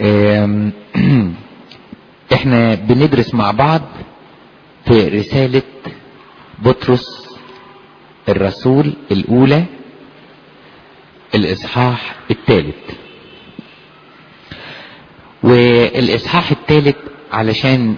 آم، احنا بندرس مع بعض في رسالة بطرس الرسول الاولى الاصحاح الثالث والاصحاح الثالث علشان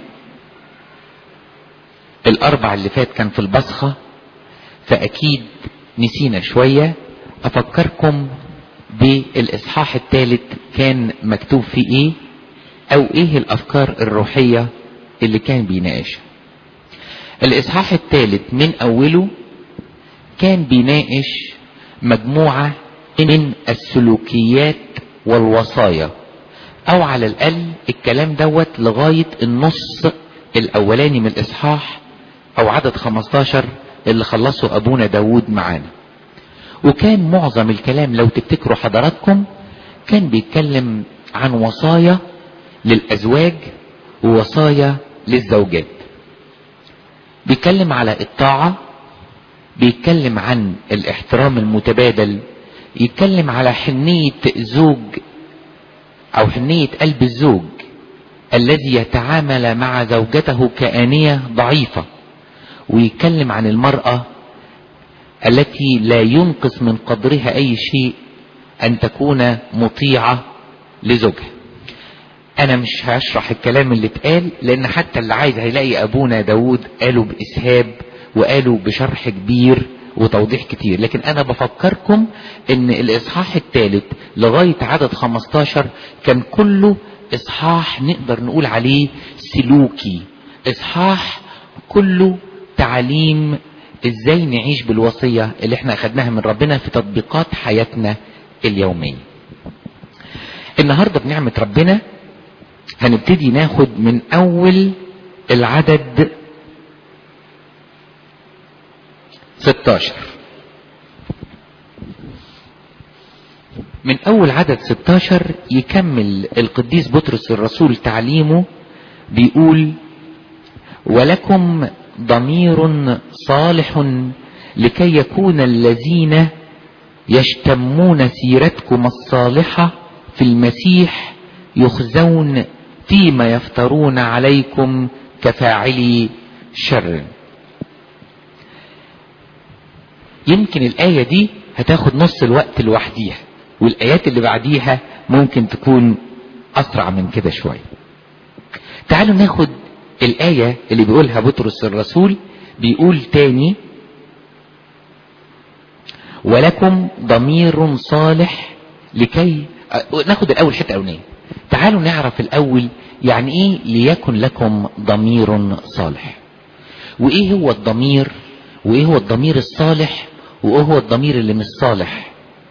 الاربع اللي فات كان في البصخة فاكيد نسينا شوية افكركم بالاصحاح الثالث كان مكتوب فيه ايه او ايه الافكار الروحية اللي كان بيناقشها الاصحاح الثالث من اوله كان بيناقش مجموعة من السلوكيات والوصايا او على الاقل الكلام دوت لغاية النص الاولاني من الاصحاح او عدد 15 اللي خلصه ابونا داود معانا وكان معظم الكلام لو تفتكروا حضراتكم كان بيتكلم عن وصايا للازواج ووصايا للزوجات بيتكلم على الطاعة بيتكلم عن الاحترام المتبادل يتكلم على حنية زوج او حنية قلب الزوج الذي يتعامل مع زوجته كآنية ضعيفة ويتكلم عن المرأة التي لا ينقص من قدرها اي شيء ان تكون مطيعة لزوجها انا مش هشرح الكلام اللي اتقال لان حتى اللي عايز هيلاقي ابونا داود قالوا باسهاب وقالوا بشرح كبير وتوضيح كتير لكن انا بفكركم ان الاصحاح الثالث لغاية عدد 15 كان كله اصحاح نقدر نقول عليه سلوكي اصحاح كله تعليم ازاي نعيش بالوصية اللي احنا اخدناها من ربنا في تطبيقات حياتنا اليومية النهاردة بنعمة ربنا هنبتدي ناخد من اول العدد 16 من اول عدد 16 يكمل القديس بطرس الرسول تعليمه بيقول ولكم ضمير صالح لكي يكون الذين يشتمون سيرتكم الصالحة في المسيح يخزون فيما يفترون عليكم كفاعلي شر يمكن الآية دي هتاخد نص الوقت لوحديها والآيات اللي بعديها ممكن تكون أسرع من كده شوية تعالوا ناخد الآية اللي بيقولها بطرس الرسول بيقول تاني ولكم ضمير صالح لكي ناخد الأول حتة أولانية تعالوا نعرف الأول يعني إيه ليكن لكم ضمير صالح وإيه هو الضمير وإيه هو الضمير الصالح وإيه هو الضمير اللي مش صالح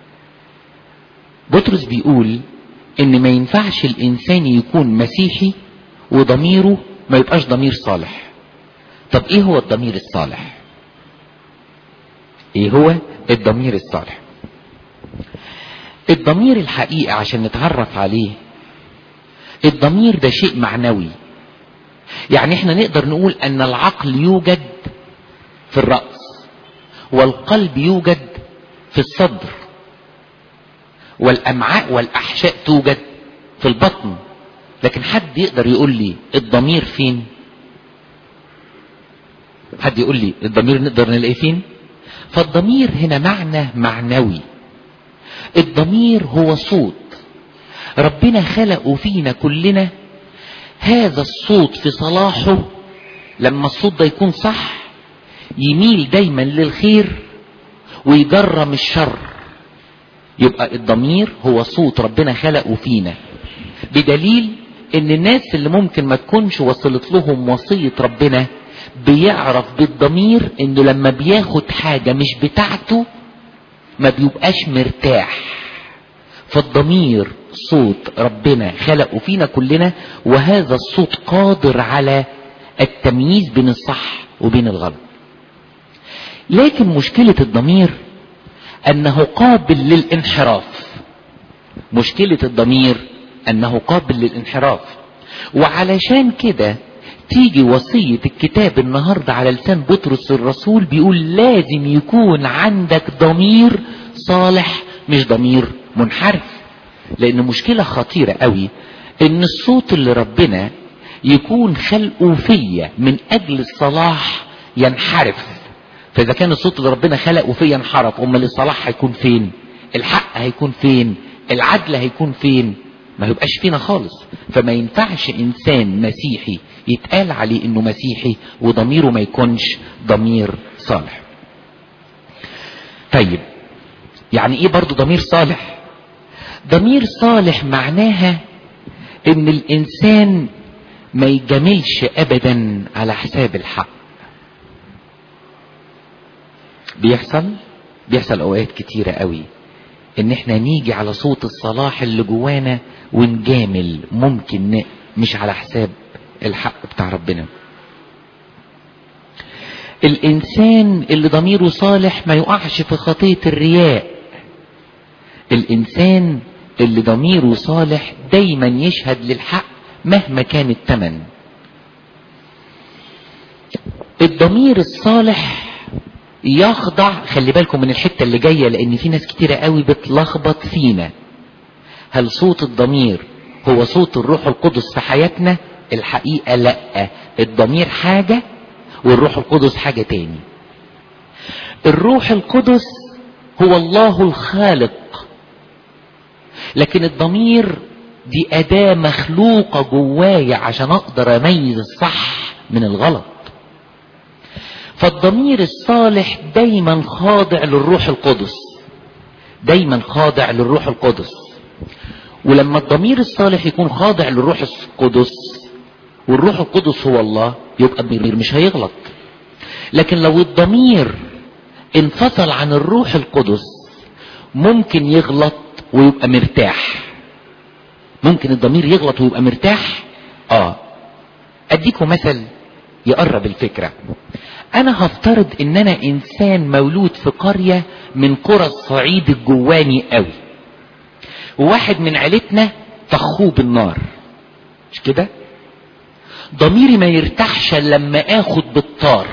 بطرس بيقول إن ما ينفعش الإنسان يكون مسيحي وضميره ما يبقاش ضمير صالح طب ايه هو الضمير الصالح ايه هو الضمير الصالح الضمير الحقيقة عشان نتعرف عليه الضمير ده شيء معنوي يعني احنا نقدر نقول ان العقل يوجد في الرأس والقلب يوجد في الصدر والامعاء والاحشاء توجد في البطن لكن حد يقدر يقول لي الضمير فين حد يقول لي الضمير نقدر نلاقيه فين فالضمير هنا معنى معنوي الضمير هو صوت ربنا خلقه فينا كلنا هذا الصوت في صلاحه لما الصوت ده يكون صح يميل دايما للخير ويجرم الشر يبقى الضمير هو صوت ربنا خلقه فينا بدليل ان الناس اللي ممكن ما تكونش وصلت لهم وصية ربنا بيعرف بالضمير انه لما بياخد حاجة مش بتاعته ما بيبقاش مرتاح فالضمير صوت ربنا خلقه فينا كلنا وهذا الصوت قادر على التمييز بين الصح وبين الغلط لكن مشكلة الضمير انه قابل للانحراف مشكلة الضمير انه قابل للانحراف وعلشان كده تيجي وصية الكتاب النهاردة على لسان بطرس الرسول بيقول لازم يكون عندك ضمير صالح مش ضمير منحرف لان مشكلة خطيرة قوي ان الصوت اللي ربنا يكون خلقه فيا من اجل الصلاح ينحرف فاذا كان الصوت اللي ربنا خلقه فيا انحرف امال الصلاح هيكون فين الحق هيكون فين العدل هيكون فين ما يبقاش فينا خالص فما ينفعش انسان مسيحي يتقال عليه انه مسيحي وضميره ما يكونش ضمير صالح طيب يعني ايه برضو ضمير صالح ضمير صالح معناها ان الانسان ما يجاملش ابدا على حساب الحق بيحصل بيحصل اوقات كتيرة قوي ان احنا نيجي على صوت الصلاح اللي جوانا ونجامل ممكن ن... مش على حساب الحق بتاع ربنا الانسان اللي ضميره صالح ما يقعش في خطية الرياء الانسان اللي ضميره صالح دايما يشهد للحق مهما كان الثمن الضمير الصالح يخضع خلي بالكم من الحتة اللي جاية لان في ناس كتيرة قوي بتلخبط فينا هل صوت الضمير هو صوت الروح القدس في حياتنا الحقيقة لا الضمير حاجة والروح القدس حاجة تاني الروح القدس هو الله الخالق لكن الضمير دي أداة مخلوقة جوايا عشان أقدر أميز الصح من الغلط فالضمير الصالح دايما خاضع للروح القدس دايما خاضع للروح القدس ولما الضمير الصالح يكون خاضع للروح القدس والروح القدس هو الله يبقى الضمير مش هيغلط لكن لو الضمير انفصل عن الروح القدس ممكن يغلط ويبقى مرتاح ممكن الضمير يغلط ويبقى مرتاح اه اديكم مثل يقرب الفكرة انا هفترض ان انا انسان مولود في قرية من قرى الصعيد الجواني قوي وواحد من عيلتنا طخوه بالنار مش كده ضميري ما يرتاحش لما اخد بالطار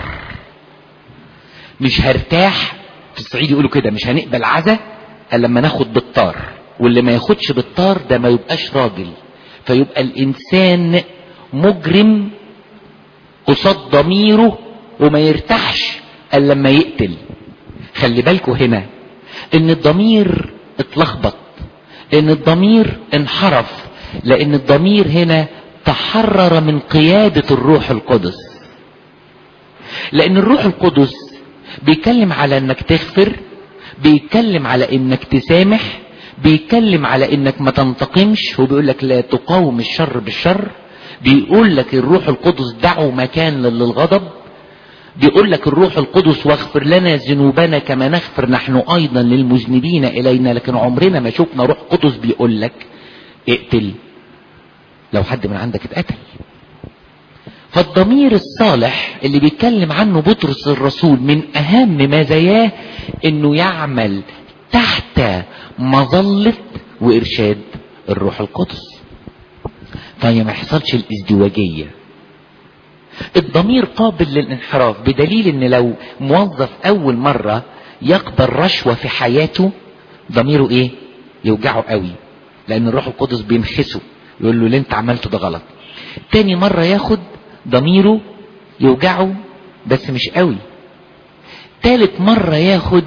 مش هرتاح في الصعيد يقولوا كده مش هنقبل عزا الا لما ناخد بالطار واللي ما ياخدش بالطار ده ما يبقاش راجل فيبقى الانسان مجرم قصاد ضميره وما يرتاحش الا لما يقتل خلي بالكوا هنا ان الضمير اتلخبط ان الضمير انحرف لان الضمير هنا تحرر من قيادة الروح القدس لان الروح القدس بيتكلم على انك تغفر بيتكلم على انك تسامح بيتكلم على انك ما تنتقمش وبيقول لك لا تقاوم الشر بالشر بيقول لك الروح القدس دعوا مكان للغضب بيقول لك الروح القدس واغفر لنا ذنوبنا كما نغفر نحن ايضا للمذنبين الينا لكن عمرنا ما شفنا روح قدس بيقول لك اقتل لو حد من عندك اتقتل فالضمير الصالح اللي بيتكلم عنه بطرس الرسول من اهم مزاياه انه يعمل تحت مظلة وارشاد الروح القدس فهي ما يحصلش الازدواجية الضمير قابل للانحراف بدليل ان لو موظف اول مرة يقبل رشوة في حياته ضميره ايه يوجعه قوي لان الروح القدس بينخسه يقول له اللي انت عملته ده غلط تاني مرة ياخد ضميره يوجعه بس مش قوي تالت مرة ياخد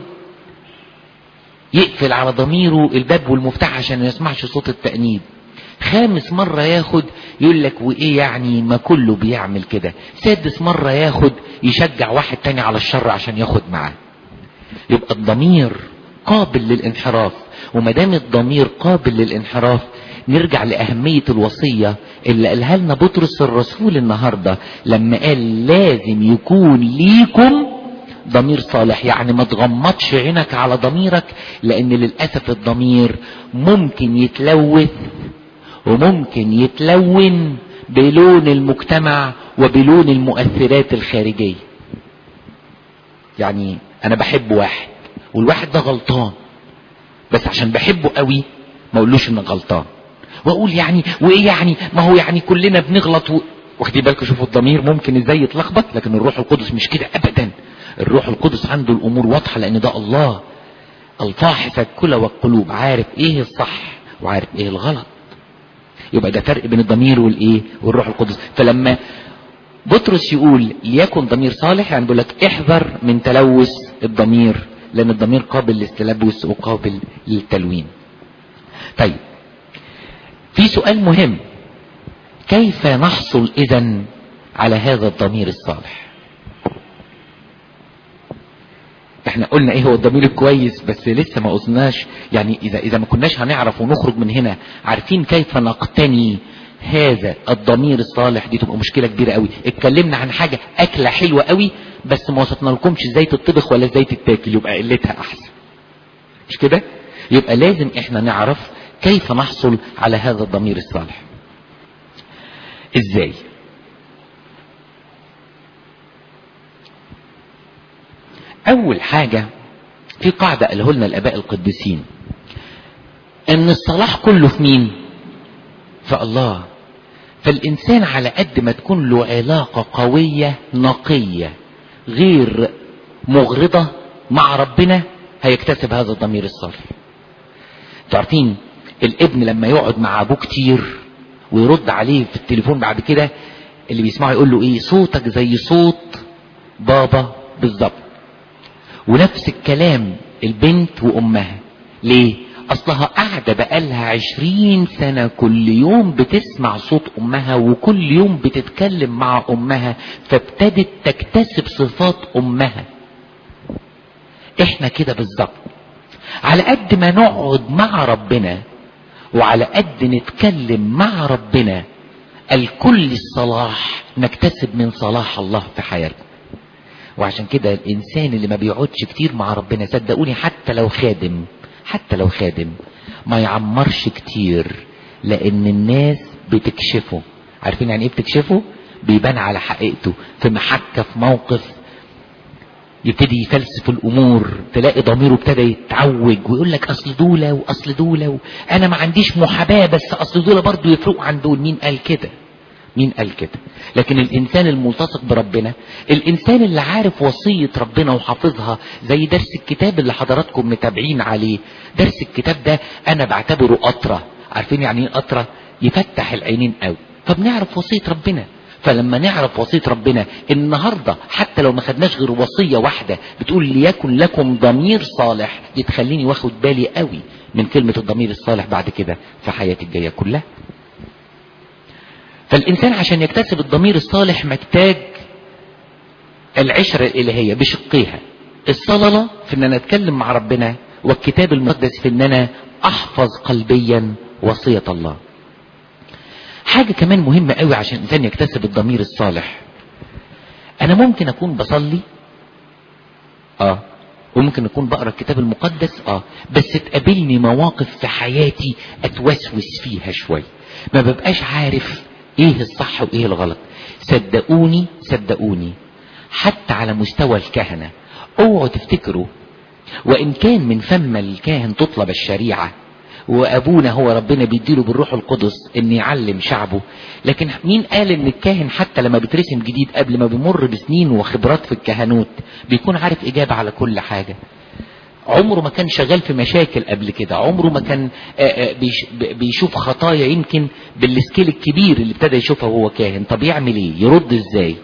يقفل على ضميره الباب والمفتاح عشان ما يسمعش صوت التأنيب خامس مرة ياخد يقول لك وايه يعني ما كله بيعمل كده سادس مرة ياخد يشجع واحد تاني على الشر عشان ياخد معاه يبقى الضمير قابل للانحراف وما دام الضمير قابل للانحراف نرجع لأهمية الوصية اللي قالها لنا بطرس الرسول النهاردة لما قال لازم يكون ليكم ضمير صالح يعني ما تغمضش عينك على ضميرك لأن للأسف الضمير ممكن يتلوث وممكن يتلون بلون المجتمع وبلون المؤثرات الخارجية يعني أنا بحب واحد والواحد ده غلطان بس عشان بحبه قوي ما اقولوش انك غلطان واقول يعني وايه يعني ما هو يعني كلنا بنغلط و... واخدي بالكم شوفوا الضمير ممكن ازاي يتلخبط لكن الروح القدس مش كده ابدا الروح القدس عنده الامور واضحه لان ده الله الفاحص الكلى والقلوب عارف ايه الصح وعارف ايه الغلط يبقى ده فرق بين الضمير والايه والروح القدس فلما بطرس يقول ليكن ضمير صالح يعني بيقول لك احذر من تلوث الضمير لان الضمير قابل للتلبس وقابل للتلوين طيب في سؤال مهم كيف نحصل اذا على هذا الضمير الصالح احنا قلنا ايه هو الضمير الكويس بس لسه ما قلناش يعني اذا اذا ما كناش هنعرف ونخرج من هنا عارفين كيف نقتني هذا الضمير الصالح دي تبقى مشكله كبيره قوي اتكلمنا عن حاجه اكله حلوه قوي بس ما وصفنا لكمش ازاي تطبخ ولا ازاي تتاكل يبقى قلتها احسن مش كده يبقى لازم احنا نعرف كيف نحصل على هذا الضمير الصالح ازاي اول حاجة في قاعدة قاله لنا الاباء القديسين ان الصلاح كله في مين في الله فالانسان على قد ما تكون له علاقة قوية نقية غير مغرضة مع ربنا هيكتسب هذا الضمير الصالح تعرفين الابن لما يقعد مع ابوه كتير ويرد عليه في التليفون بعد كده اللي بيسمعه يقول له ايه صوتك زي صوت بابا بالظبط ونفس الكلام البنت وامها ليه اصلها قاعدة بقالها عشرين سنة كل يوم بتسمع صوت امها وكل يوم بتتكلم مع امها فابتدت تكتسب صفات امها احنا كده بالظبط على قد ما نقعد مع ربنا وعلى قد نتكلم مع ربنا الكل الصلاح نكتسب من صلاح الله في حياتنا وعشان كده الانسان اللي ما بيقعدش كتير مع ربنا صدقوني حتى لو خادم حتى لو خادم ما يعمرش كتير لان الناس بتكشفه عارفين يعني ايه بتكشفه بيبان على حقيقته في محكة في موقف يبتدي يفلسف الامور تلاقي ضميره ابتدى يتعوج ويقول لك اصل دولة واصل دولة انا ما عنديش محاباة بس اصل دولة برضو يفرقوا عن دول مين قال كده مين قال كده لكن الانسان الملتصق بربنا الانسان اللي عارف وصية ربنا وحافظها زي درس الكتاب اللي حضراتكم متابعين عليه درس الكتاب ده انا بعتبره قطرة عارفين يعني ايه قطرة يفتح العينين قوي فبنعرف وصية ربنا فلما نعرف وصية ربنا النهاردة حتى لو ما خدناش غير وصية واحدة بتقول ليكن لكم ضمير صالح دي تخليني واخد بالي قوي من كلمة الضمير الصالح بعد كده في حياتي الجاية كلها فالإنسان عشان يكتسب الضمير الصالح محتاج العشرة الإلهية بشقيها الصلالة في أن أنا أتكلم مع ربنا والكتاب المقدس في أن أنا أحفظ قلبيا وصية الله حاجة كمان مهمة قوي عشان الإنسان يكتسب الضمير الصالح أنا ممكن أكون بصلي آه وممكن أكون بقرأ الكتاب المقدس آه بس تقابلني مواقف في حياتي أتوسوس فيها شوي ما ببقاش عارف ايه الصح وايه الغلط صدقوني صدقوني حتى على مستوى الكهنة اوعوا تفتكروا وان كان من فم الكاهن تطلب الشريعة وابونا هو ربنا بيديله بالروح القدس ان يعلم شعبه لكن مين قال ان الكاهن حتى لما بيترسم جديد قبل ما بيمر بسنين وخبرات في الكهنوت بيكون عارف اجابة على كل حاجة عمره ما كان شغال في مشاكل قبل كده عمره ما كان بيشوف خطايا يمكن بالسكيل الكبير اللي ابتدى يشوفها وهو كاهن طب يعمل ايه يرد ازاي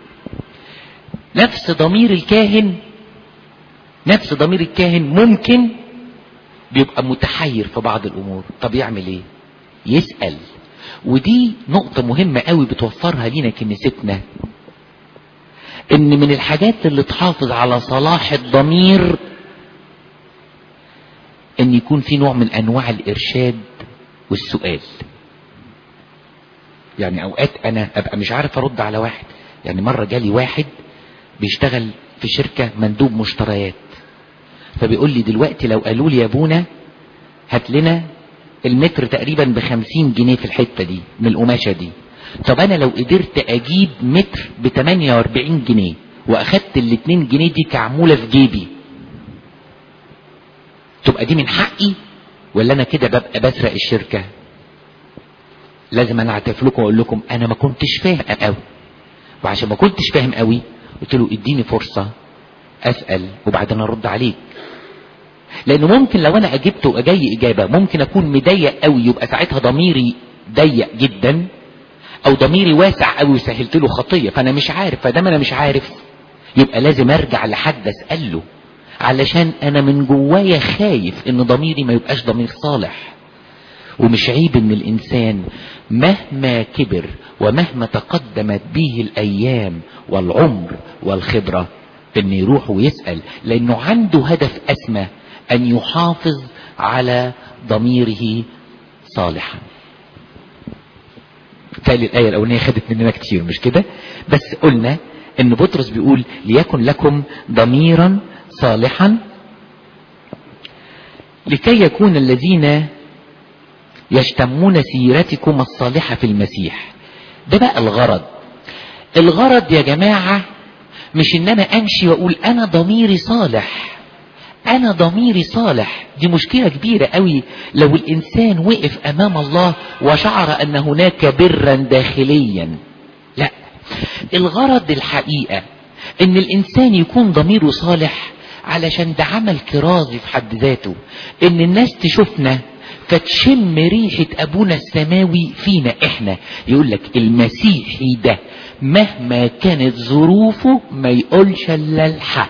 نفس ضمير الكاهن نفس ضمير الكاهن ممكن بيبقى متحير في بعض الامور طب يعمل ايه يسأل ودي نقطة مهمة قوي بتوفرها لينا كنيستنا ان من الحاجات اللي تحافظ على صلاح الضمير ان يكون في نوع من انواع الارشاد والسؤال يعني اوقات انا ابقى مش عارف ارد على واحد يعني مرة جالي واحد بيشتغل في شركة مندوب مشتريات فبيقول لي دلوقتي لو قالوا لي يا ابونا هات لنا المتر تقريبا بخمسين جنيه في الحتة دي من القماشة دي طب انا لو قدرت اجيب متر بتمانية واربعين جنيه واخدت الاتنين جنيه دي كعمولة في جيبي تبقى دي من حقي ولا انا كده ببقى بسرق الشركة لازم انا اعترف لكم واقول لكم انا ما كنتش فاهم قوي وعشان ما كنتش فاهم قوي قلت له اديني فرصة اسأل وبعدين ارد عليك لانه ممكن لو انا اجبت وجاي اجابة ممكن اكون مضايق قوي يبقى ساعتها ضميري ضيق جدا او ضميري واسع قوي وسهلت له خطيه فانا مش عارف فدام انا مش عارف يبقى لازم ارجع لحد اساله علشان انا من جوايا خايف ان ضميري ما يبقاش ضمير صالح ومش عيب ان الانسان مهما كبر ومهما تقدمت به الايام والعمر والخبرة ان يروح ويسأل لانه عنده هدف اسمى ان يحافظ على ضميره صالحا بالتالي الآية الأولانية خدت مننا كتير مش كده بس قلنا ان بطرس بيقول ليكن لكم ضميرا صالحا لكي يكون الذين يشتمون سيرتكم الصالحة في المسيح ده بقى الغرض الغرض يا جماعة مش ان انا امشي واقول انا ضميري صالح انا ضميري صالح دي مشكلة كبيرة قوي لو الانسان وقف امام الله وشعر ان هناك برا داخليا لا الغرض الحقيقة ان الانسان يكون ضميره صالح علشان ده عمل كرازي في حد ذاته ان الناس تشوفنا فتشم ريحة ابونا السماوي فينا احنا يقول لك المسيحي ده مهما كانت ظروفه ما يقولش الا الحق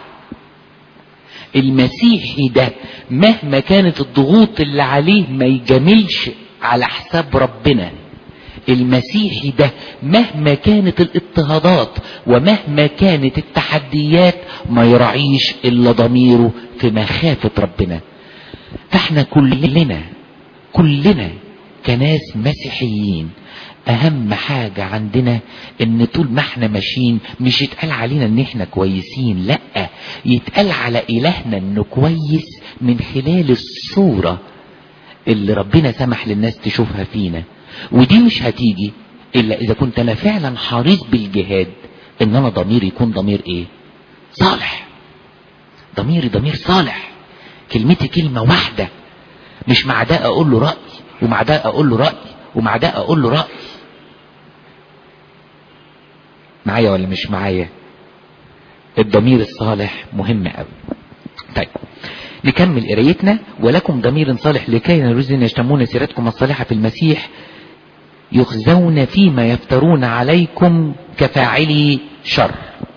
المسيحي ده مهما كانت الضغوط اللي عليه ما يجاملش على حساب ربنا المسيحي ده مهما كانت الاضطهادات ومهما كانت التحديات ما يراعيش الا ضميره في مخافة ربنا فاحنا كلنا كلنا كناس مسيحيين اهم حاجة عندنا ان طول ما احنا ماشيين مش يتقال علينا ان احنا كويسين لا يتقال على الهنا انه كويس من خلال الصورة اللي ربنا سمح للناس تشوفها فينا ودي مش هتيجي الا اذا كنت انا فعلا حريص بالجهاد ان انا ضميري يكون ضمير ايه صالح ضميري ضمير صالح كلمتي كلمة واحدة مش مع ده اقول له رأي ومع ده اقول له رأي ومع ده اقول له رأي معايا ولا مش معايا الضمير الصالح مهم قوي طيب نكمل قرايتنا ولكم ضمير صالح لكي الذين يشتمون سيرتكم الصالحة في المسيح يخزون فيما يفترون عليكم كفاعلي شر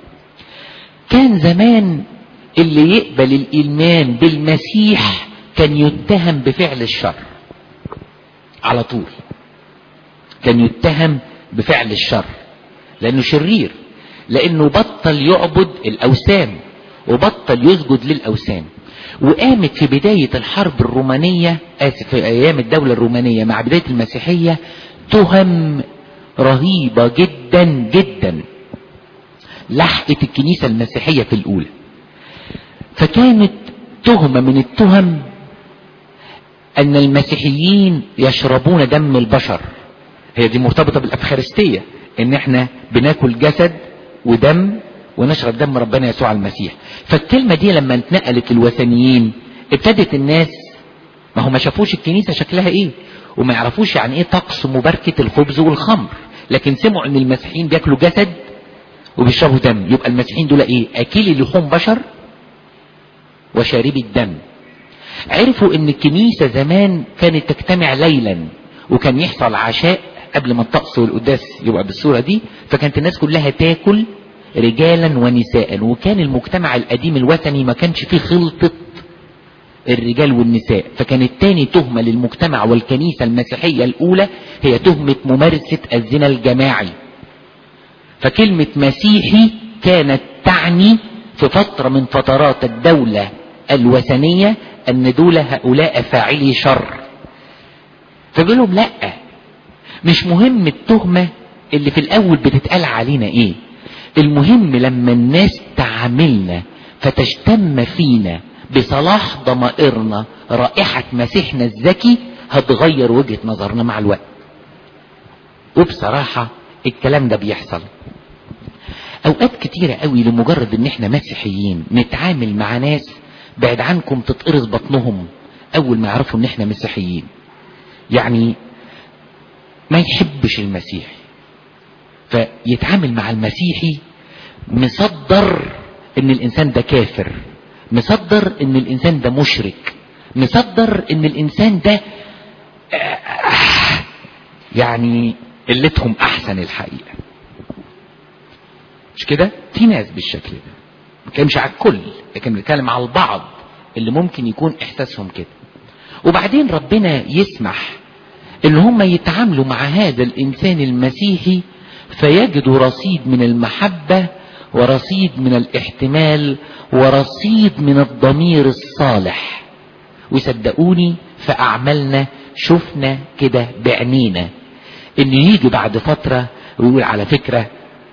كان زمان اللي يقبل الإيمان بالمسيح كان يتهم بفعل الشر على طول كان يتهم بفعل الشر لأنه شرير لأنه بطل يعبد الأوثان وبطل يسجد للأوثان وقامت في بداية الحرب الرومانية آسف في أيام الدولة الرومانية مع بداية المسيحية تهم رهيبة جدا جدا لحقت الكنيسة المسيحية في الأولى فكانت تهمة من التهم أن المسيحيين يشربون دم البشر هي دي مرتبطة بالأفخارستية إن إحنا بناكل جسد ودم ونشرب دم ربنا يسوع المسيح فالكلمة دي لما اتنقلت للوثنيين ابتدت الناس ما هم ما شافوش الكنيسة شكلها ايه وما يعرفوش يعني ايه طقس مباركة الخبز والخمر لكن سمعوا ان المسيحيين بياكلوا جسد وبيشربوا دم يبقى المسيحيين دول ايه اكلي لحوم بشر وشاربي الدم عرفوا ان الكنيسة زمان كانت تجتمع ليلا وكان يحصل عشاء قبل ما الطقس والقداس يبقى بالصورة دي فكانت الناس كلها تاكل رجالا ونساء وكان المجتمع القديم الوثني ما كانش فيه خلطة الرجال والنساء فكانت تاني تهمة للمجتمع والكنيسة المسيحية الأولى هي تهمة ممارسة الزنا الجماعي فكلمة مسيحي كانت تعني في فترة من فترات الدولة الوثنية أن دول هؤلاء فاعلي شر فبيقول لهم لأ مش مهم التهمة اللي في الأول بتتقال علينا إيه المهم لما الناس تعاملنا فتشتم فينا بصلاح ضمائرنا رائحة مسيحنا الذكي هتغير وجهة نظرنا مع الوقت وبصراحة الكلام ده بيحصل اوقات كتيرة قوي لمجرد ان احنا مسيحيين نتعامل مع ناس بعد عنكم تتقرص بطنهم اول ما يعرفوا ان احنا مسيحيين يعني ما يحبش المسيحي فيتعامل مع المسيحي مصدر ان الانسان ده كافر مصدر ان الانسان ده مشرك مصدر ان الانسان ده يعني قلتهم احسن الحقيقة مش كده في ناس بالشكل ده ما بنتكلمش على الكل لكن بنتكلم على البعض اللي ممكن يكون احساسهم كده وبعدين ربنا يسمح ان هم يتعاملوا مع هذا الانسان المسيحي فيجدوا رصيد من المحبة ورصيد من الاحتمال ورصيد من الضمير الصالح وصدقوني في اعمالنا شفنا كده بعينينا انه يجي بعد فترة ويقول على فكرة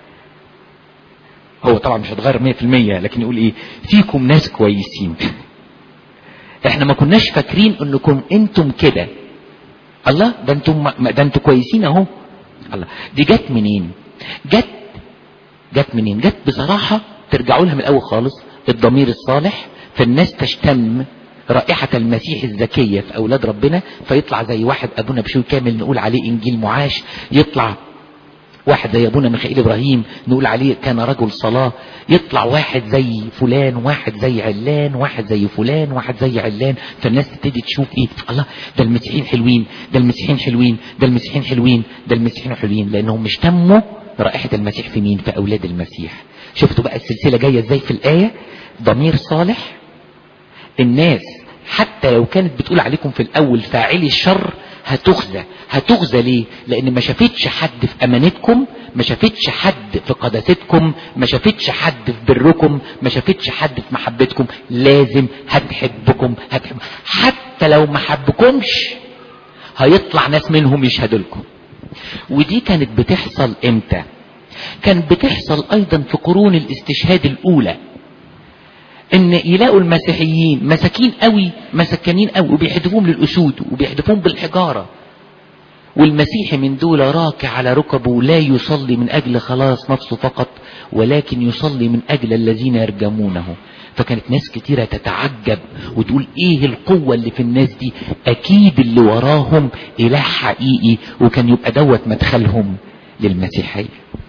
هو طبعا مش هتغير مية في المية لكن يقول ايه فيكم ناس كويسين احنا ما كناش فاكرين انكم انتم كده الله ده انتم ده انتم كويسين اهو الله دي جت منين جت جت منين جت بصراحة ترجعوا لها من الاول خالص الضمير الصالح فالناس تشتم رائحة المسيح الزكية في أولاد ربنا فيطلع زي واحد أبونا بشوي كامل نقول عليه إنجيل معاش يطلع واحد زي أبونا ميخائيل إبراهيم نقول عليه كان رجل صلاة يطلع واحد زي فلان واحد زي علان واحد زي فلان واحد زي علان فالناس تبتدي تشوف إيه الله ده المسيحيين حلوين ده المسيحيين حلوين ده المسيحيين حلوين ده المسيحيين حلوين لأنهم مش تموا رائحة المسيح في مين في أولاد المسيح شفتوا بقى السلسلة جاية إزاي في الآية ضمير صالح الناس حتى لو كانت بتقول عليكم في الاول فاعلي الشر هتخزى هتخزى ليه لان ما شافتش حد في امانتكم ما شافتش حد في قداستكم ما شافتش حد في بركم ما شافتش حد في محبتكم لازم هتحبكم هتحب حتى لو ما حبكمش هيطلع ناس منهم يشهدوا لكم ودي كانت بتحصل امتى كانت بتحصل ايضا في قرون الاستشهاد الاولى ان يلاقوا المسيحيين مساكين قوي مسكنين قوي وبيحدفوهم للاسود وبيحدفوهم بالحجاره والمسيحي من دول راكع على ركبه لا يصلي من اجل خلاص نفسه فقط ولكن يصلي من اجل الذين يرجمونه فكانت ناس كتيرة تتعجب وتقول ايه القوة اللي في الناس دي اكيد اللي وراهم اله حقيقي وكان يبقى دوت مدخلهم للمسيحية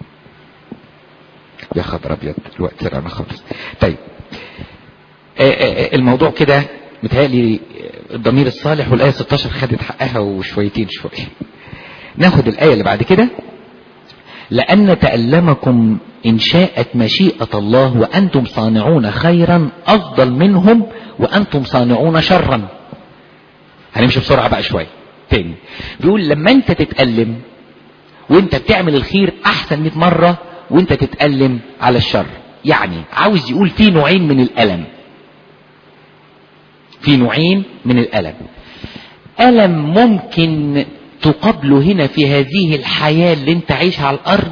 يا خبر ابيض الوقت سرقنا خالص طيب الموضوع كده متهيألي الضمير الصالح والآية 16 خدت حقها وشويتين شوية ناخد الآية اللي بعد كده لأن تألمكم إن شاءت مشيئة الله وأنتم صانعون خيرا أفضل منهم وأنتم صانعون شرا هنمشي بسرعة بقى شوية تاني بيقول لما أنت تتألم وأنت بتعمل الخير أحسن 100 مرة وأنت تتألم على الشر يعني عاوز يقول في نوعين من الألم في نوعين من الألم ألم ممكن تقابله هنا في هذه الحياة اللي انت عايشها على الأرض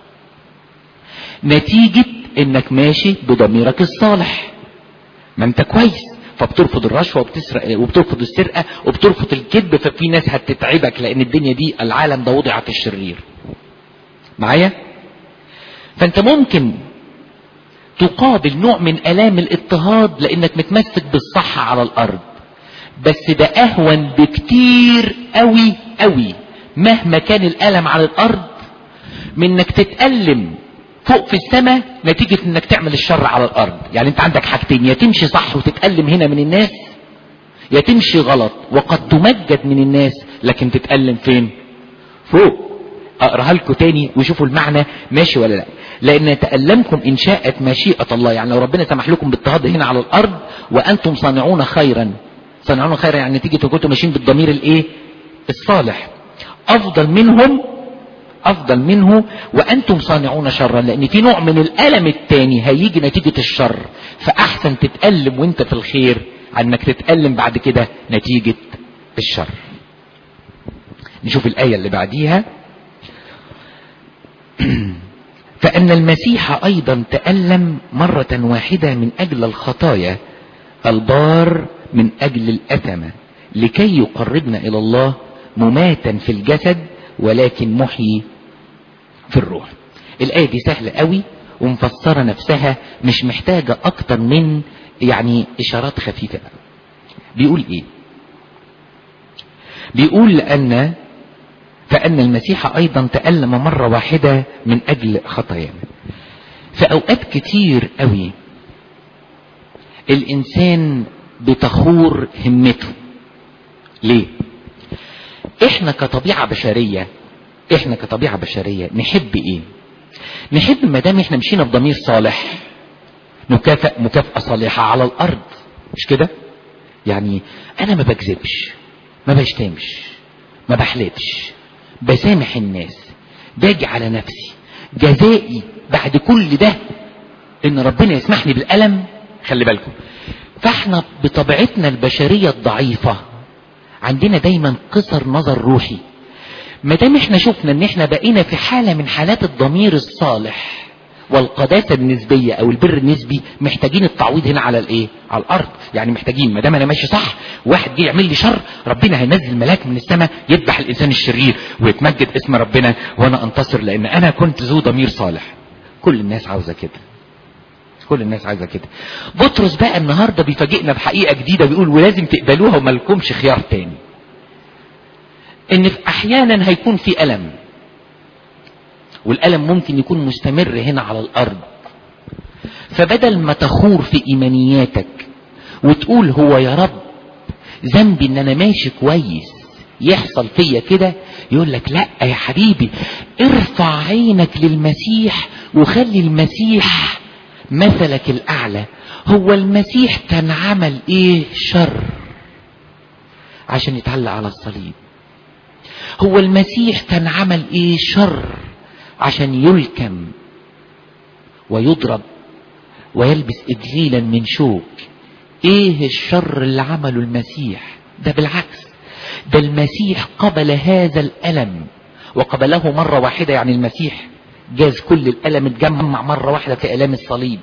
نتيجة انك ماشي بضميرك الصالح ما انت كويس فبترفض الرشوة وبتسرق وبترفض السرقة وبترفض الكذب ففي ناس هتتعبك لأن الدنيا دي العالم ده وضعت الشرير معايا فانت ممكن تقابل نوع من الام الاضطهاد لانك متمسك بالصح على الارض بس ده اهون بكتير قوي قوي مهما كان الالم على الارض من انك تتألم فوق في السماء نتيجة انك تعمل الشر على الارض يعني انت عندك حاجتين يا تمشي صح وتتألم هنا من الناس يا تمشي غلط وقد تمجد من الناس لكن تتألم فين فوق اقراها لكم تاني وشوفوا المعنى ماشي ولا لا لان تألمكم ان شاءت مشيئة الله يعني لو ربنا سمح لكم باضطهاد هنا على الارض وانتم صانعون خيرا صانعون خيرا يعني نتيجة كنتم ماشيين بالضمير الايه الصالح افضل منهم افضل منه وانتم صانعون شرا لان في نوع من الالم التاني هيجي نتيجة الشر فاحسن تتألم وانت في الخير عن انك تتألم بعد كده نتيجة الشر نشوف الآية اللي بعديها فأن المسيح أيضا تألم مرة واحدة من أجل الخطايا البار من أجل الأثمة لكي يقربنا إلى الله مماتا في الجسد ولكن محيي في الروح الآية دي سهلة قوي ومفسرة نفسها مش محتاجة أكتر من يعني إشارات خفيفة بيقول إيه بيقول لأن فأن المسيح أيضا تألم مرة واحدة من أجل خطايانا في أوقات كتير قوي الإنسان بتخور همته ليه احنا كطبيعة بشرية احنا كطبيعة بشرية نحب ايه نحب ما دام احنا مشينا بضمير صالح نكافئ مكافأة صالحة على الارض مش كده يعني انا ما بكذبش ما بشتمش ما بحلفش بسامح الناس باجي على نفسي جزائي بعد كل ده ان ربنا يسمحني بالالم خلي بالكم فاحنا بطبيعتنا البشرية الضعيفة عندنا دايما قصر نظر روحي ما دام احنا شفنا ان احنا بقينا في حالة من حالات الضمير الصالح والقداسة النسبية او البر النسبي محتاجين التعويض هنا على الايه على الارض يعني محتاجين ما دام انا ماشي صح واحد جه يعمل لي شر ربنا هينزل ملاك من السماء يذبح الانسان الشرير ويتمجد اسم ربنا وانا انتصر لان انا كنت ذو ضمير صالح كل الناس عاوزة كده كل الناس عايزة كده بطرس بقى النهاردة بيفاجئنا بحقيقة جديدة بيقول ولازم تقبلوها وما لكمش خيار تاني ان في احيانا هيكون في الم والالم ممكن يكون مستمر هنا على الارض فبدل ما تخور في ايمانياتك وتقول هو يا رب ذنبي ان انا ماشي كويس يحصل فيا كده يقول لك لا يا حبيبي ارفع عينك للمسيح وخلي المسيح مثلك الاعلى هو المسيح كان عمل ايه شر عشان يتعلق على الصليب هو المسيح كان عمل ايه شر عشان يلكم ويضرب ويلبس اجليلا من شوك ايه الشر اللي عمله المسيح ده بالعكس ده المسيح قبل هذا الالم وقبله مرة واحدة يعني المسيح جاز كل الالم اتجمع مرة واحدة في الام الصليب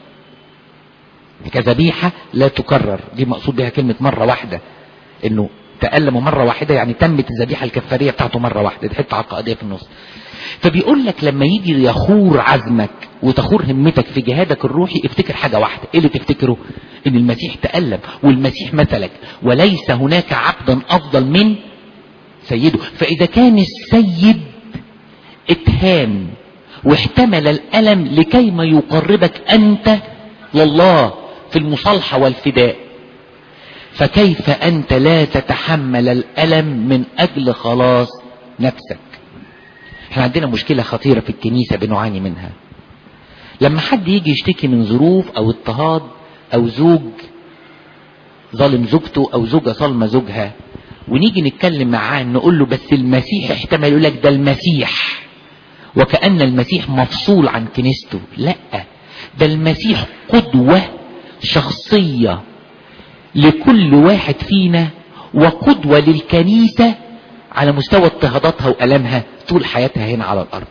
كذبيحة لا تكرر دي مقصود بها كلمة مرة واحدة انه تألم مرة واحدة يعني تمت الذبيحة الكفارية بتاعته مرة واحدة دي حتة عقائدية في النص فبيقول لك لما يجي يخور عزمك وتخور همتك في جهادك الروحي افتكر حاجة واحدة ايه اللي تفتكره ان المسيح تألم والمسيح مثلك وليس هناك عبدا افضل من سيده فاذا كان السيد اتهان واحتمل الالم لكي ما يقربك انت لله في المصالحة والفداء فكيف انت لا تتحمل الالم من اجل خلاص نفسك احنا عندنا مشكلة خطيرة في الكنيسة بنعاني منها لما حد يجي يشتكي من ظروف او اضطهاد او زوج ظالم زوجته او زوجة ظالمة زوجها ونيجي نتكلم معاه نقول له بس المسيح احتمل يقول لك ده المسيح وكأن المسيح مفصول عن كنيسته لا ده المسيح قدوة شخصية لكل واحد فينا وقدوة للكنيسة على مستوى اضطهاداتها وألمها طول حياتها هنا على الأرض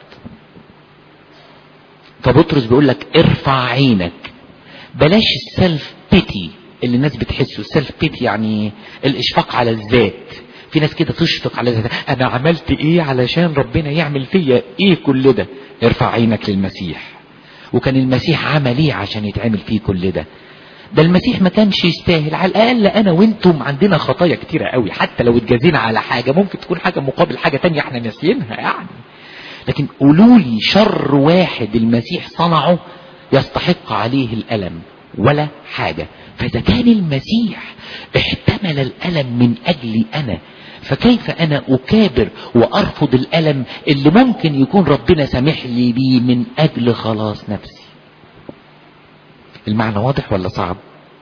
فبطرس بيقول لك ارفع عينك بلاش السلف بيتي اللي الناس بتحسه السلف بيتي يعني الاشفاق على الذات في ناس كده تشفق على ذات انا عملت ايه علشان ربنا يعمل فيا ايه كل ده ارفع عينك للمسيح وكان المسيح عمل ايه عشان يتعمل فيه كل ده ده المسيح ما كانش يستاهل على الاقل انا وانتم عندنا خطايا كتيرة قوي حتى لو اتجازينا على حاجة ممكن تكون حاجة مقابل حاجة تانية احنا ناسيينها يعني لكن قولوا لي شر واحد المسيح صنعه يستحق عليه الالم ولا حاجة فاذا كان المسيح احتمل الالم من اجلي انا فكيف انا اكابر وارفض الالم اللي ممكن يكون ربنا سامح لي بيه من اجل خلاص نفسي المعنى واضح ولا صعب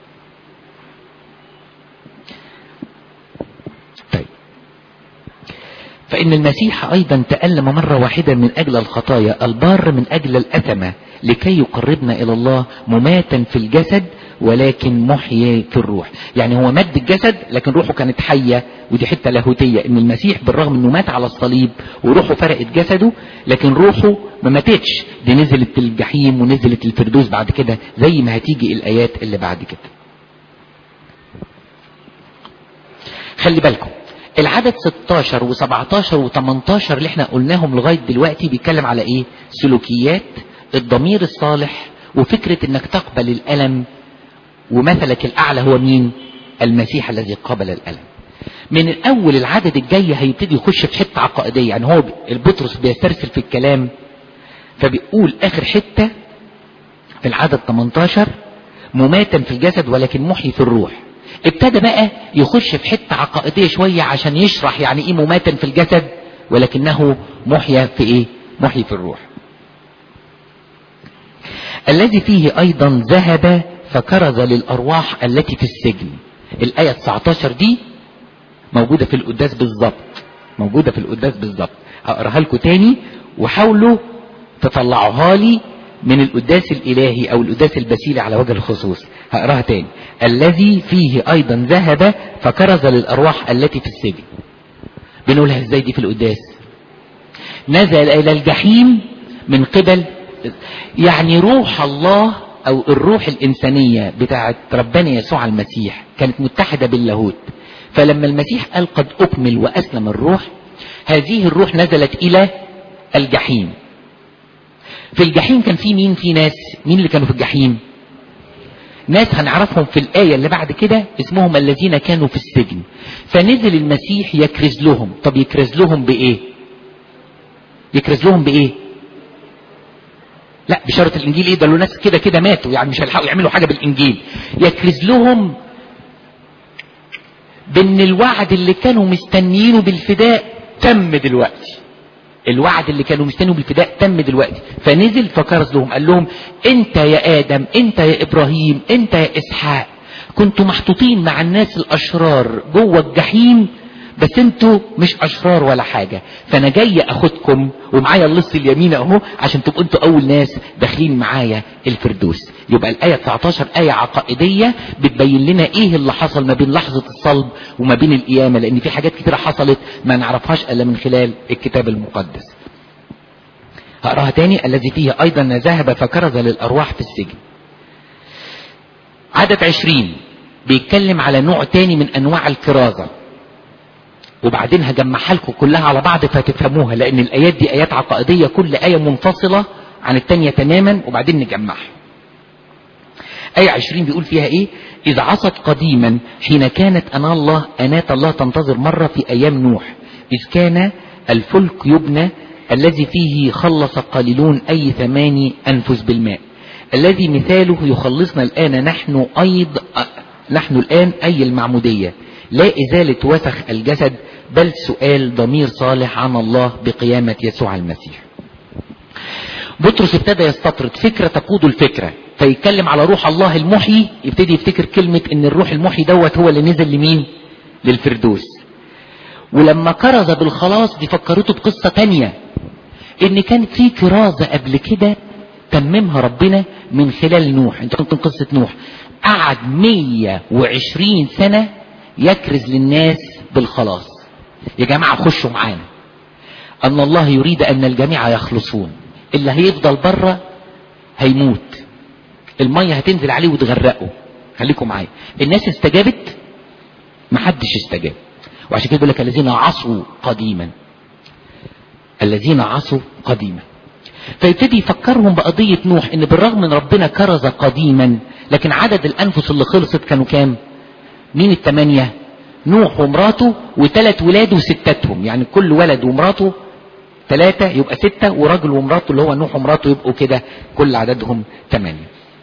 طيب فإن المسيح أيضا تألم مرة واحدة من أجل الخطايا البار من أجل الأثمة لكي يقربنا إلى الله مماتا في الجسد ولكن محيي في الروح يعني هو مد الجسد لكن روحه كانت حية ودي حتة لاهوتية ان المسيح بالرغم انه مات على الصليب وروحه فرقت جسده لكن روحه ما ماتتش دي نزلت الجحيم ونزلت الفردوس بعد كده زي ما هتيجي الايات اللي بعد كده خلي بالكم العدد 16 و17 و18 اللي احنا قلناهم لغاية دلوقتي بيتكلم على ايه سلوكيات الضمير الصالح وفكرة انك تقبل الالم ومثلك الاعلى هو مين المسيح الذي قبل الالم من الاول العدد الجاي هيبتدي يخش في حته عقائديه يعني هو البطرس بيسترسل في الكلام فبيقول اخر حته في العدد 18 مماتا في الجسد ولكن محيي في الروح ابتدى بقى يخش في حته عقائديه شويه عشان يشرح يعني ايه مماتا في الجسد ولكنه محيا في ايه محيي في الروح الذي فيه ايضا ذهب فكرز للارواح التي في السجن الايه 19 دي موجوده في القداس بالظبط موجوده في القداس بالظبط هقراها لكم تاني وحاولوا تطلعوها لي من القداس الالهي او القداس البسيلي على وجه الخصوص هقراها تاني الذي فيه ايضا ذهب فكرز للارواح التي في السجن بنقولها ازاي دي في القداس نزل الى الجحيم من قبل يعني روح الله او الروح الانسانية بتاعت ربنا يسوع المسيح كانت متحدة باللاهوت فلما المسيح قال قد اكمل واسلم الروح هذه الروح نزلت الى الجحيم في الجحيم كان في مين في ناس مين اللي كانوا في الجحيم ناس هنعرفهم في الآية اللي بعد كده اسمهم الذين كانوا في السجن فنزل المسيح يكرز لهم طب يكرز لهم بإيه يكرز لهم بإيه لا بشارة الإنجيل إيه ده له ناس كده كده ماتوا يعني مش هيلحقوا يعملوا حاجة بالإنجيل يكرز لهم بأن الوعد اللي كانوا مستنيينه بالفداء تم دلوقتي الوعد اللي كانوا مستنوا بالفداء تم دلوقتي فنزل فكرز لهم قال لهم انت يا ادم انت يا ابراهيم انت يا اسحاق كنتوا محطوطين مع الناس الاشرار جوه الجحيم بس انتوا مش اشرار ولا حاجة فانا جاي اخدكم ومعايا اللص اليمين اهو عشان تبقوا انتوا اول ناس داخلين معايا الفردوس يبقى الايه 19 ايه عقائديه بتبين لنا ايه اللي حصل ما بين لحظه الصلب وما بين القيامه لان في حاجات كتيره حصلت ما نعرفهاش الا من خلال الكتاب المقدس هقراها تاني الذي فيه ايضا ذهب فكرز للارواح في السجن عدد عشرين بيتكلم على نوع تاني من انواع الكرازه وبعدين هجمعها لكم كلها على بعض فتفهموها لان الايات دي ايات عقائديه كل ايه منفصله عن التانية تماما وبعدين نجمعها آية عشرين بيقول فيها ايه إذ عصت قديما حين كانت أنا الله أنات الله تنتظر مرة في أيام نوح إذ كان الفلك يبنى الذي فيه خلص قليلون أي ثماني أنفس بالماء الذي مثاله يخلصنا الآن نحن أيض نحن الآن أي المعمودية لا إزالة وسخ الجسد بل سؤال ضمير صالح عن الله بقيامة يسوع المسيح بطرس ابتدى يستطرد فكرة تقود الفكرة فيتكلم على روح الله المحيي يبتدي يفتكر كلمة ان الروح المحيي دوت هو اللي نزل لمين للفردوس ولما كرز بالخلاص دي فكرته بقصة تانية ان كانت في كرازة قبل كده تممها ربنا من خلال نوح انتوا كنتم قصة نوح قعد 120 سنة يكرز للناس بالخلاص يا جماعة خشوا معانا ان الله يريد ان الجميع يخلصون اللي هيفضل بره هيموت المية هتنزل عليه وتغرقه خليكم معايا الناس استجابت محدش استجاب وعشان كده بيقول لك الذين عصوا قديما الذين عصوا قديما فيبتدي يفكرهم بقضية نوح ان بالرغم من ربنا كرز قديما لكن عدد الانفس اللي خلصت كانوا كام مين التمانية نوح ومراته وثلاث ولاد وستاتهم يعني كل ولد ومراته ثلاثة يبقى ستة وراجل ومراته اللي هو نوح ومراته يبقوا كده كل عددهم ثمانية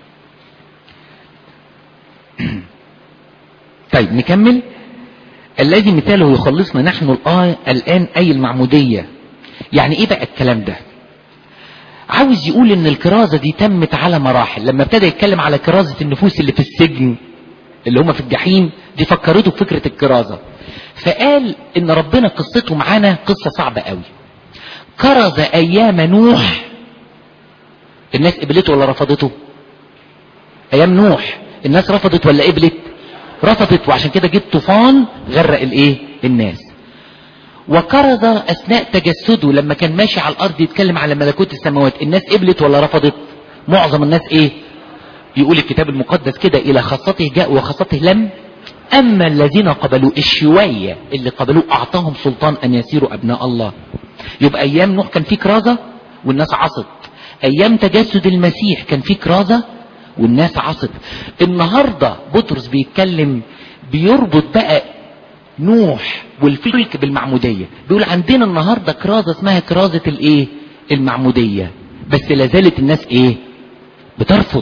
طيب نكمل الذي مثاله يخلصنا نحن الآن, الآن أي المعمودية يعني ايه بقى الكلام ده عاوز يقول ان الكرازة دي تمت على مراحل لما ابتدى يتكلم على كرازة النفوس اللي في السجن اللي هم في الجحيم دي فكرته بفكرة الكرازة فقال ان ربنا قصته معانا قصة صعبة قوي كرز ايام نوح الناس قبلته ولا رفضته ايام نوح الناس رفضت ولا قبلت رفضت وعشان كده جه طوفان غرق الايه الناس وكرز اثناء تجسده لما كان ماشي على الارض يتكلم على ملكوت السماوات الناس قبلت ولا رفضت معظم الناس ايه يقول الكتاب المقدس كده الى خاصته جاء وخاصته لم اما الذين قبلوا الشوية اللي قبلوه اعطاهم سلطان ان يسيروا ابناء الله يبقى ايام نوح كان في كرازة والناس عصت ايام تجسد المسيح كان في كرازة والناس عصت النهاردة بطرس بيتكلم بيربط بقى نوح والفلك بالمعمودية بيقول عندنا النهاردة كرازة اسمها كرازة الايه المعمودية بس لازالت الناس ايه بترفض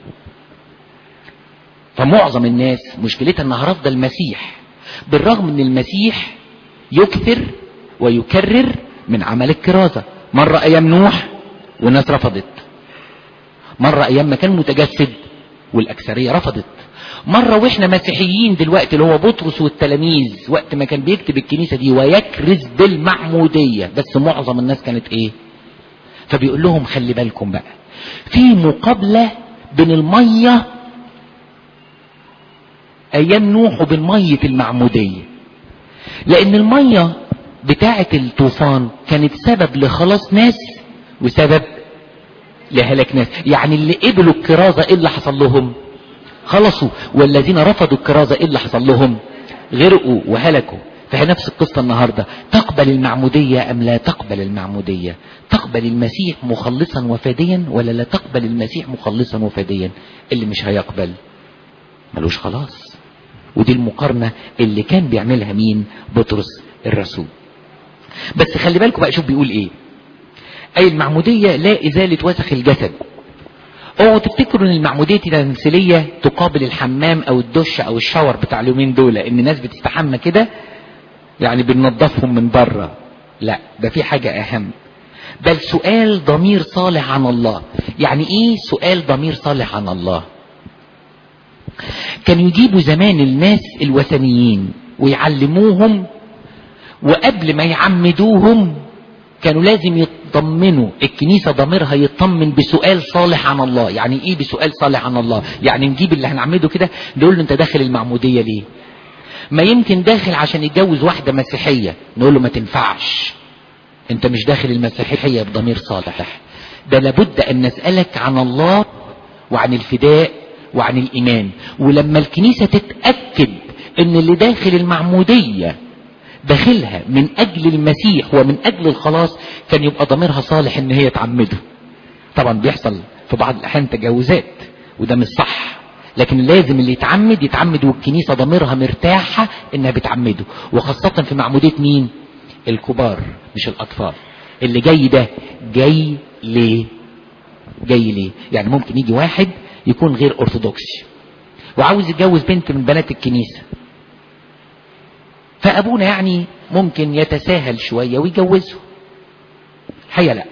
فمعظم الناس مشكلتها انها رافضه المسيح بالرغم ان المسيح يكثر ويكرر من عمل الكرازة مرة ايام نوح والناس رفضت مرة ايام ما كان متجسد والاكثرية رفضت مرة واحنا مسيحيين دلوقتي اللي هو بطرس والتلاميذ وقت ما كان بيكتب الكنيسة دي ويكرز بالمعمودية بس معظم الناس كانت ايه فبيقول لهم خلي بالكم بقى في مقابلة بين المية ايام نوح وبين مية المعمودية لان المية بتاعة الطوفان كانت سبب لخلاص ناس وسبب لهلاك ناس يعني اللي قبلوا الكرازة ايه اللي حصل لهم خلصوا والذين رفضوا الكرازة ايه اللي حصل لهم غرقوا وهلكوا فهي نفس القصة النهاردة تقبل المعمودية ام لا تقبل المعمودية تقبل المسيح مخلصا وفاديا ولا لا تقبل المسيح مخلصا وفاديا اللي مش هيقبل ملوش خلاص ودي المقارنة اللي كان بيعملها مين بطرس الرسول بس خلي بالكم بقى شوف بيقول ايه اي المعمودية لا ازالة وسخ الجسد اوعوا تفتكروا ان المعمودية التمثيلية تقابل الحمام او الدش او الشاور بتاع اليومين دول ان الناس بتستحمى كده يعني بننضفهم من بره لا ده في حاجة اهم بل سؤال ضمير صالح عن الله يعني ايه سؤال ضمير صالح عن الله كانوا يجيبوا زمان الناس الوثنيين ويعلموهم وقبل ما يعمدوهم كانوا لازم يطمنوا الكنيسة ضميرها يطمن بسؤال صالح عن الله يعني ايه بسؤال صالح عن الله يعني نجيب اللي هنعمده كده نقول له انت داخل المعمودية ليه ما يمكن داخل عشان يتجوز واحدة مسيحية نقول له ما تنفعش انت مش داخل المسيحية بضمير صالح ده لابد ان نسألك عن الله وعن الفداء وعن الايمان ولما الكنيسة تتأكد ان اللي داخل المعمودية داخلها من اجل المسيح ومن اجل الخلاص كان يبقى ضميرها صالح ان هي تعمده طبعا بيحصل في بعض الاحيان تجاوزات وده مش صح لكن لازم اللي يتعمد يتعمد والكنيسة ضميرها مرتاحة انها بتعمده وخاصة في معمودية مين الكبار مش الاطفال اللي جاي ده جاي ليه جاي ليه يعني ممكن يجي واحد يكون غير ارثوذكسي وعاوز يتجوز بنت من بنات الكنيسة فابونا يعني ممكن يتساهل شوية ويجوزه حقيقة لا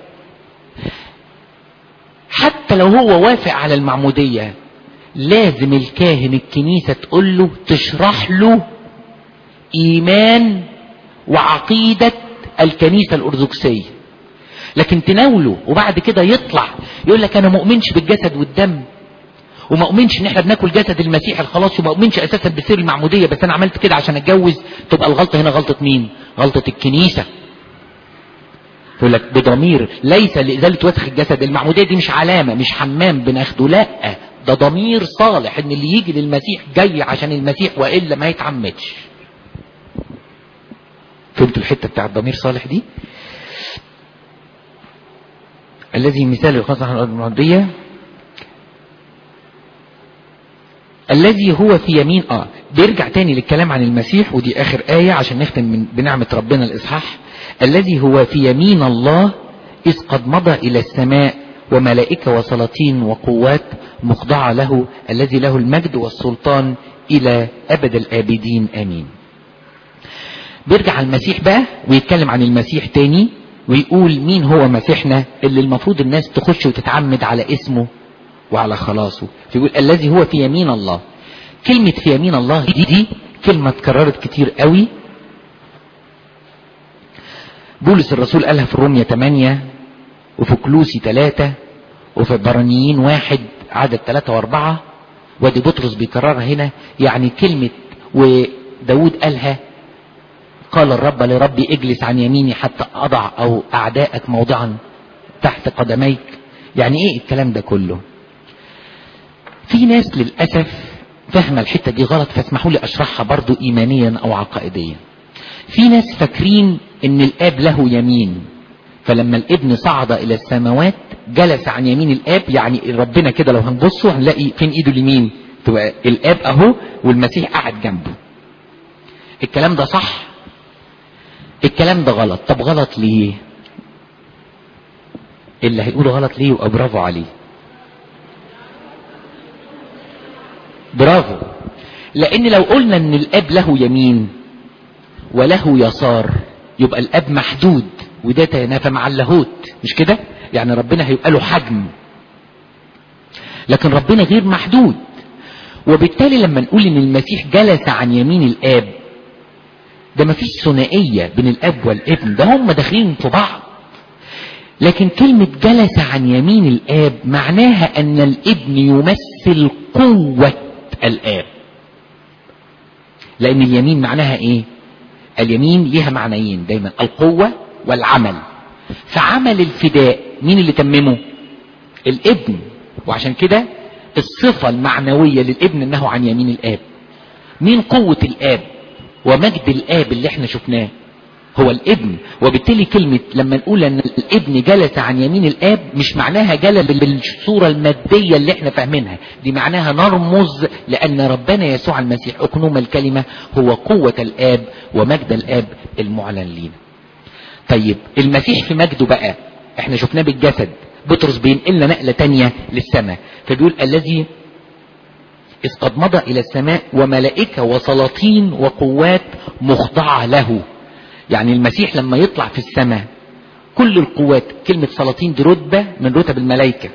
حتى لو هو وافق على المعمودية لازم الكاهن الكنيسة تقول له تشرح له ايمان وعقيدة الكنيسة الارثوذكسية لكن تناوله وبعد كده يطلع يقول لك انا مؤمنش بالجسد والدم وما اؤمنش ان احنا بناكل جسد المسيح الخلاص وما اؤمنش اساسا بسر المعمودية بس انا عملت كده عشان اتجوز تبقى الغلطة هنا غلطة مين غلطة الكنيسة يقول لك بضمير ليس لإزالة وسخ الجسد المعمودية دي مش علامة مش حمام بناخده لا ده ضمير صالح ان اللي يجي للمسيح جاي عشان المسيح وإلا ما يتعمدش فهمتوا الحتة بتاع الضمير صالح دي الذي مثال الخاص عن المعمودية الذي هو في يمين اه بيرجع تاني للكلام عن المسيح ودي اخر آية عشان نختم من بنعمة ربنا الاصحاح الذي هو في يمين الله اذ قد مضى الى السماء وملائكة وسلاطين وقوات مخضعة له الذي له المجد والسلطان الى ابد الابدين امين بيرجع المسيح بقى ويتكلم عن المسيح تاني ويقول مين هو مسيحنا اللي المفروض الناس تخش وتتعمد على اسمه وعلى خلاصه فيقول الذي هو في يمين الله كلمة في يمين الله دي, دي كلمة اتكررت كتير قوي بولس الرسول قالها في رومية 8 وفي كلوسي 3 وفي برانيين واحد عدد 3 واربعة ودي بطرس بيكررها هنا يعني كلمة وداود قالها قال الرب لربي اجلس عن يميني حتى اضع او اعدائك موضعا تحت قدميك يعني ايه الكلام ده كله في ناس للأسف فاهمة الحتة دي غلط فاسمحوا لي أشرحها برضو إيمانيا أو عقائديا في ناس فاكرين إن الآب له يمين فلما الابن صعد إلى السماوات جلس عن يمين الآب يعني ربنا كده لو هنبصه هنلاقي فين إيده اليمين تبقى الآب أهو والمسيح قاعد جنبه الكلام ده صح الكلام ده غلط طب غلط ليه اللي هيقوله غلط ليه يبقى برافو عليه برافو لان لو قلنا ان الاب له يمين وله يسار يبقى الاب محدود وده تنافى مع اللاهوت مش كده يعني ربنا هيبقى له حجم لكن ربنا غير محدود وبالتالي لما نقول ان المسيح جلس عن يمين الاب ده مفيش ثنائيه بين الاب والابن ده هم داخلين في بعض لكن كلمة جلس عن يمين الآب معناها أن الابن يمثل قوة الآب لأن اليمين معناها إيه؟ اليمين ليها معنيين دايما القوة والعمل فعمل الفداء مين اللي تممه؟ الابن وعشان كده الصفة المعنوية للابن أنه عن يمين الآب مين قوة الآب ومجد الآب اللي احنا شفناه هو الابن وبالتالي كلمة لما نقول ان الابن جلس عن يمين الاب مش معناها جلس بالصورة المادية اللي احنا فاهمينها دي معناها نرمز لان ربنا يسوع المسيح اكنوم الكلمة هو قوة الاب ومجد الاب المعلن لينا طيب المسيح في مجده بقى احنا شفناه بالجسد بطرس بينقلنا نقلة تانية للسماء فبيقول الذي إذ قد مضى إلى السماء وملائكة وسلاطين وقوات مخضعة له يعني المسيح لما يطلع في السماء كل القوات كلمة سلاطين دي رتبة من رتب الملائكة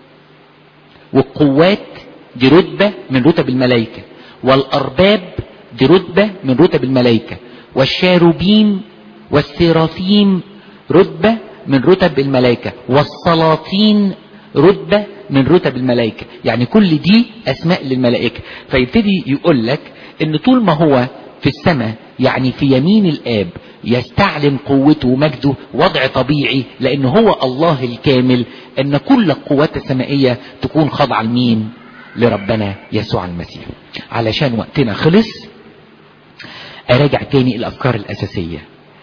والقوات دي رتبة من رتب الملائكة والأرباب دي رتبة من رتب الملائكة والشاروبين والسيرافيم رتبة من رتب الملائكة والسلاطين رتبة من رتب الملائكة يعني كل دي أسماء للملائكة فيبتدي يقول لك إن طول ما هو في السماء يعني في يمين الآب يستعلن قوته ومجده وضع طبيعي لأن هو الله الكامل أن كل القوات السمائية تكون خاضعة لمين لربنا يسوع المسيح علشان وقتنا خلص أراجع تاني الأفكار الأساسية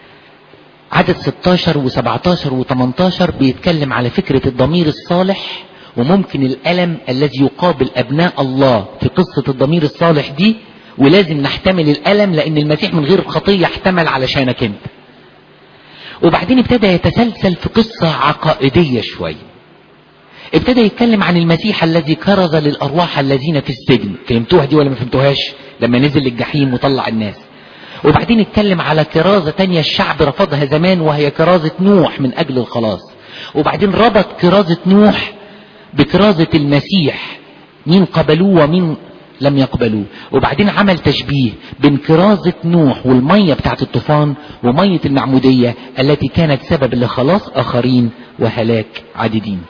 عدد 16 و17 و18 بيتكلم على فكرة الضمير الصالح وممكن الألم الذي يقابل أبناء الله في قصة الضمير الصالح دي ولازم نحتمل الألم لأن المسيح من غير خطية احتمل علشانك انت وبعدين ابتدى يتسلسل في قصة عقائدية شوية ابتدى يتكلم عن المسيح الذي كرز للأرواح الذين في السجن فهمتوها دي ولا ما فهمتوهاش لما نزل للجحيم وطلع الناس وبعدين اتكلم على كرازة تانية الشعب رفضها زمان وهي كرازة نوح من أجل الخلاص وبعدين ربط كرازة نوح بكرازة المسيح مين قبلوه ومين لم يقبلوه وبعدين عمل تشبيه بين كرازة نوح والمية بتاعت الطوفان ومية المعمودية التي كانت سبب لخلاص آخرين وهلاك عديدين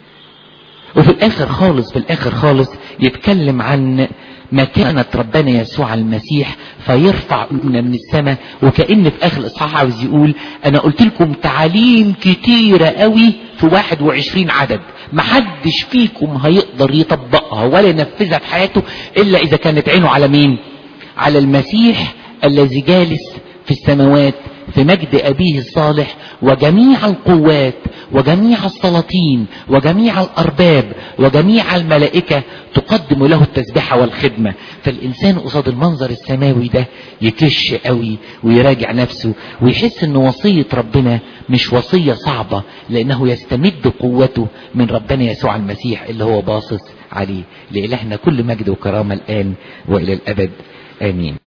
وفي الآخر خالص في الآخر خالص يتكلم عن مكانة ربنا يسوع المسيح فيرفع قلوبنا من السماء وكأن في آخر الإصحاح عاوز يقول أنا قلت لكم تعاليم كتيرة قوي في 21 عدد محدش فيكم هيقدر يطبقها ولا ينفذها في حياته إلا إذا كانت عينه على مين على المسيح الذي جالس في السماوات في مجد أبيه الصالح وجميع القوات وجميع السلاطين وجميع الأرباب وجميع الملائكة تقدم له التسبيحة والخدمة فالإنسان قصاد المنظر السماوي ده يكش قوي ويراجع نفسه ويحس أن وصية ربنا مش وصية صعبة لأنه يستمد قوته من ربنا يسوع المسيح اللي هو باصص عليه لإلهنا كل مجد وكرامة الآن وإلى الأبد آمين